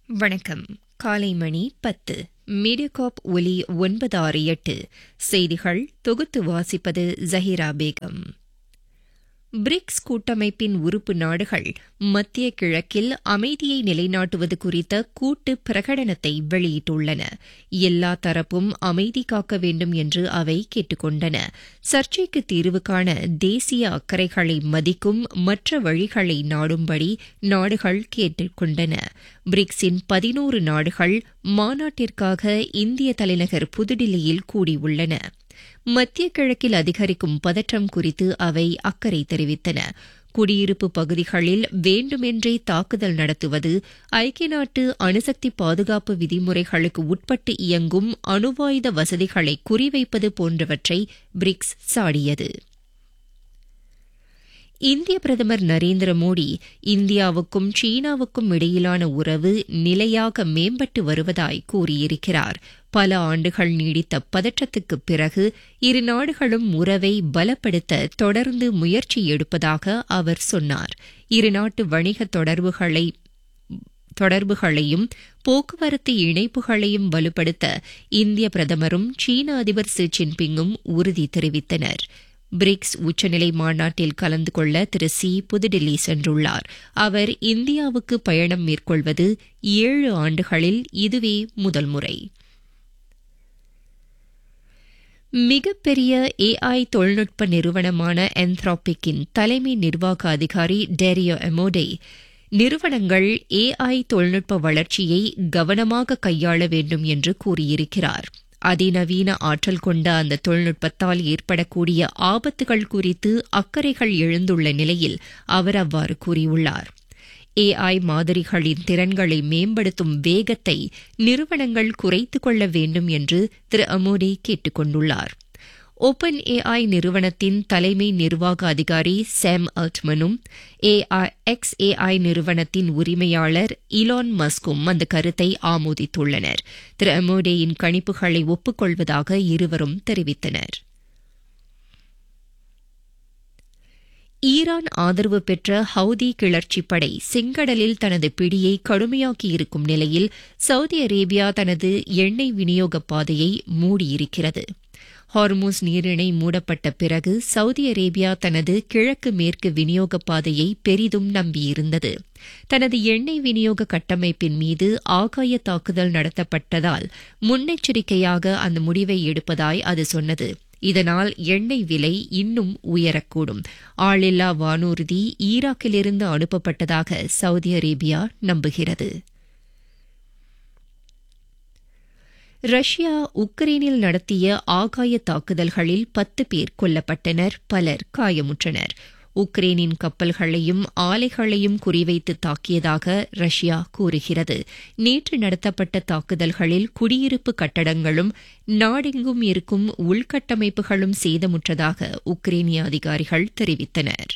வணக்கம் காலை மணி பத்து மீடியாகாப் ஒலி ஒன்பது ஆறு எட்டு செய்திகள் தொகுத்து வாசிப்பது ஜஹீரா பேகம் பிரிக்ஸ் கூட்டமைப்பின் உறுப்பு நாடுகள் மத்திய கிழக்கில் அமைதியை நிலைநாட்டுவது குறித்த கூட்டு பிரகடனத்தை வெளியிட்டுள்ளன எல்லா தரப்பும் அமைதி காக்க வேண்டும் என்று அவை கேட்டுக்கொண்டன சர்ச்சைக்கு தீர்வு காண தேசிய அக்கறைகளை மதிக்கும் மற்ற வழிகளை நாடும்படி நாடுகள் கேட்டுக்கொண்டன பிரிக்ஸின் பதினோரு நாடுகள் மாநாட்டிற்காக இந்திய தலைநகர் புதுடில்லியில் கூடியுள்ளன மத்திய கிழக்கில் அதிகரிக்கும் பதற்றம் குறித்து அவை அக்கறை தெரிவித்தன குடியிருப்பு பகுதிகளில் வேண்டுமென்றே தாக்குதல் நடத்துவது ஐக்கிய நாட்டு அணுசக்தி பாதுகாப்பு விதிமுறைகளுக்கு உட்பட்டு இயங்கும் அணுவாயுத வசதிகளை குறிவைப்பது போன்றவற்றை பிரிக்ஸ் சாடியது இந்திய பிரதமர் நரேந்திர மோடி இந்தியாவுக்கும் சீனாவுக்கும் இடையிலான உறவு நிலையாக மேம்பட்டு வருவதாய் கூறியிருக்கிறார் பல ஆண்டுகள் நீடித்த பதற்றத்துக்குப் பிறகு இரு நாடுகளும் உறவை பலப்படுத்த தொடர்ந்து முயற்சி எடுப்பதாக அவர் சொன்னார் இருநாட்டு வணிக தொடர்புகளை தொடர்புகளையும் போக்குவரத்து இணைப்புகளையும் வலுப்படுத்த இந்திய பிரதமரும் சீன அதிபர் ஷி ஜின்பிங்கும் உறுதி தெரிவித்தனர் பிரிக்ஸ் உச்சநிலை மாநாட்டில் கலந்து கொள்ள திரு சி புதுடில்லி சென்றுள்ளார் அவர் இந்தியாவுக்கு பயணம் மேற்கொள்வது ஏழு ஆண்டுகளில் இதுவே முதல் முறை மிகப்பெரிய ஏஐ தொழில்நுட்ப நிறுவனமான என்த்ராபிக்கின் தலைமை நிர்வாக அதிகாரி டெரியோ எமோடே நிறுவனங்கள் ஏஐ தொழில்நுட்ப வளர்ச்சியை கவனமாக கையாள வேண்டும் என்று கூறியிருக்கிறார் அதிநவீன ஆற்றல் கொண்ட அந்த தொழில்நுட்பத்தால் ஏற்படக்கூடிய ஆபத்துகள் குறித்து அக்கறைகள் எழுந்துள்ள நிலையில் அவர் அவ்வாறு கூறியுள்ளார் ஏஐ மாதிரிகளின் திறன்களை மேம்படுத்தும் வேகத்தை நிறுவனங்கள் குறைத்துக் கொள்ள வேண்டும் என்று திரு அமோடி கேட்டுக் கொண்டுள்ளார் ஓபன் ஏஐ நிறுவனத்தின் தலைமை நிர்வாக அதிகாரி சாம் அல்ட்மனும் ஏஐ எக்ஸ் ஏஐ நிறுவனத்தின் உரிமையாளர் இலான் மஸ்கும் அந்த கருத்தை ஆமோதித்துள்ளனர் திரு அமோடேயின் கணிப்புகளை ஒப்புக்கொள்வதாக இருவரும் தெரிவித்தனர் ஈரான் ஆதரவு பெற்ற ஹவுதி கிளர்ச்சிப் படை செங்கடலில் தனது பிடியை கடுமையாக்கியிருக்கும் நிலையில் சவுதி அரேபியா தனது எண்ணெய் விநியோக பாதையை மூடியிருக்கிறது ஹார்மூஸ் நீரிணை மூடப்பட்ட பிறகு சவுதி அரேபியா தனது கிழக்கு மேற்கு விநியோக பாதையை பெரிதும் நம்பியிருந்தது தனது எண்ணெய் விநியோக கட்டமைப்பின் மீது ஆகாய தாக்குதல் நடத்தப்பட்டதால் முன்னெச்சரிக்கையாக அந்த முடிவை எடுப்பதாய் அது சொன்னது இதனால் எண்ணெய் விலை இன்னும் உயரக்கூடும் ஆளில்லா வானூர்தி ஈராக்கிலிருந்து அனுப்பப்பட்டதாக சவுதி அரேபியா நம்புகிறது ரஷ்யா உக்ரைனில் நடத்திய ஆகாய தாக்குதல்களில் பத்து பேர் கொல்லப்பட்டனர் பலர் காயமுற்றனர் உக்ரைனின் கப்பல்களையும் ஆலைகளையும் குறிவைத்து தாக்கியதாக ரஷ்யா கூறுகிறது நேற்று நடத்தப்பட்ட தாக்குதல்களில் குடியிருப்பு கட்டடங்களும் நாடெங்கும் இருக்கும் உள்கட்டமைப்புகளும் சேதமுற்றதாக உக்ரைனிய அதிகாரிகள் தெரிவித்தனர்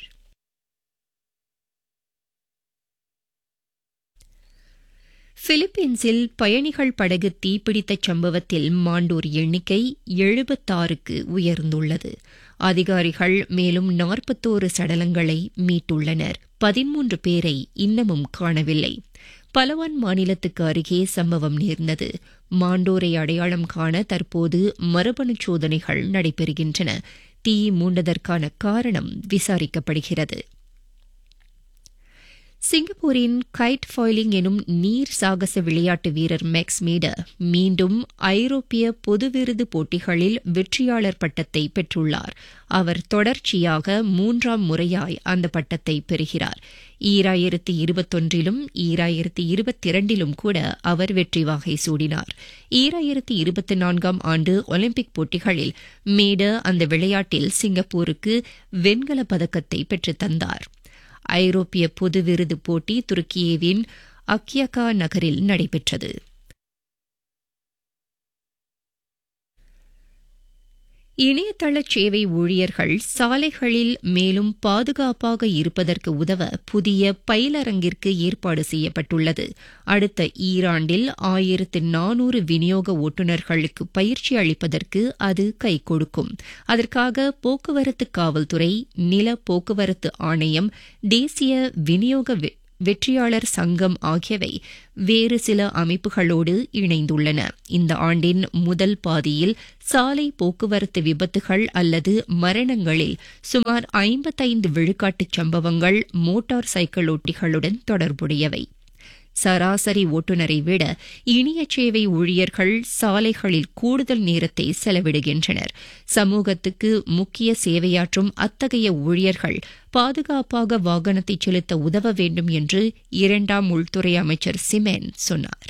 பிலிப்பீன்ஸில் பயணிகள் படகு தீப்பிடித்த சம்பவத்தில் மாண்டோர் எண்ணிக்கை எழுபத்தாறுக்கு உயர்ந்துள்ளது அதிகாரிகள் மேலும் நாற்பத்தோரு சடலங்களை மீட்டுள்ளனர் பதிமூன்று பேரை இன்னமும் காணவில்லை பலவான் மாநிலத்துக்கு அருகே சம்பவம் நேர்ந்தது மாண்டோரை அடையாளம் காண தற்போது மரபணு சோதனைகள் நடைபெறுகின்றன தீ மூண்டதற்கான காரணம் விசாரிக்கப்படுகிறது சிங்கப்பூரின் கைட் ஃபாயிலிங் எனும் நீர் சாகச விளையாட்டு வீரர் மேக்ஸ் மீடர் மீண்டும் ஐரோப்பிய பொது விருது போட்டிகளில் வெற்றியாளர் பட்டத்தை பெற்றுள்ளார் அவர் தொடர்ச்சியாக மூன்றாம் முறையாய் அந்த பட்டத்தை பெறுகிறார் ஈராயிரத்தி இருபத்தொன்றிலும் ஈராயிரத்தி இருபத்தி இரண்டிலும் கூட அவர் வெற்றி வாகை சூடினார் ஈராயிரத்தி இருபத்தி நான்காம் ஆண்டு ஒலிம்பிக் போட்டிகளில் மீடர் அந்த விளையாட்டில் சிங்கப்பூருக்கு வெண்கல பதக்கத்தை பெற்றுத் தந்தார் ஐரோப்பிய பொது விருது போட்டி துருக்கியேவின் அக்யகா நகரில் நடைபெற்றது இணையதள சேவை ஊழியர்கள் சாலைகளில் மேலும் பாதுகாப்பாக இருப்பதற்கு உதவ புதிய பயிலரங்கிற்கு ஏற்பாடு செய்யப்பட்டுள்ளது அடுத்த ஈராண்டில் ஆயிரத்து நானூறு விநியோக ஓட்டுநர்களுக்கு பயிற்சி அளிப்பதற்கு அது கை கொடுக்கும் அதற்காக போக்குவரத்து காவல்துறை நில போக்குவரத்து ஆணையம் தேசிய விநியோக வெற்றியாளர் சங்கம் ஆகியவை வேறு சில அமைப்புகளோடு இணைந்துள்ளன இந்த ஆண்டின் முதல் பாதியில் சாலை போக்குவரத்து விபத்துகள் அல்லது மரணங்களில் சுமார் ஐம்பத்தைந்து விழுக்காட்டுச் சம்பவங்கள் மோட்டார் சைக்கிள் ஓட்டிகளுடன் தொடர்புடையவை சராசரி ஓட்டுநரை விட இணைய சேவை ஊழியர்கள் சாலைகளில் கூடுதல் நேரத்தை செலவிடுகின்றனர் சமூகத்துக்கு முக்கிய சேவையாற்றும் அத்தகைய ஊழியர்கள் பாதுகாப்பாக வாகனத்தை செலுத்த உதவ வேண்டும் என்று இரண்டாம் உள்துறை அமைச்சர் சிமென் சொன்னார்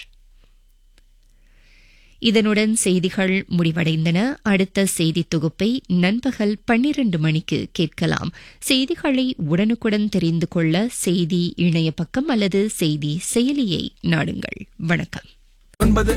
இதனுடன் செய்திகள் முடிவடைந்தன அடுத்த செய்தி தொகுப்பை நண்பகல் பன்னிரண்டு மணிக்கு கேட்கலாம் செய்திகளை உடனுக்குடன் தெரிந்து கொள்ள செய்தி இணைய பக்கம் அல்லது செய்தி செயலியை நாடுங்கள் வணக்கம் ஒன்பது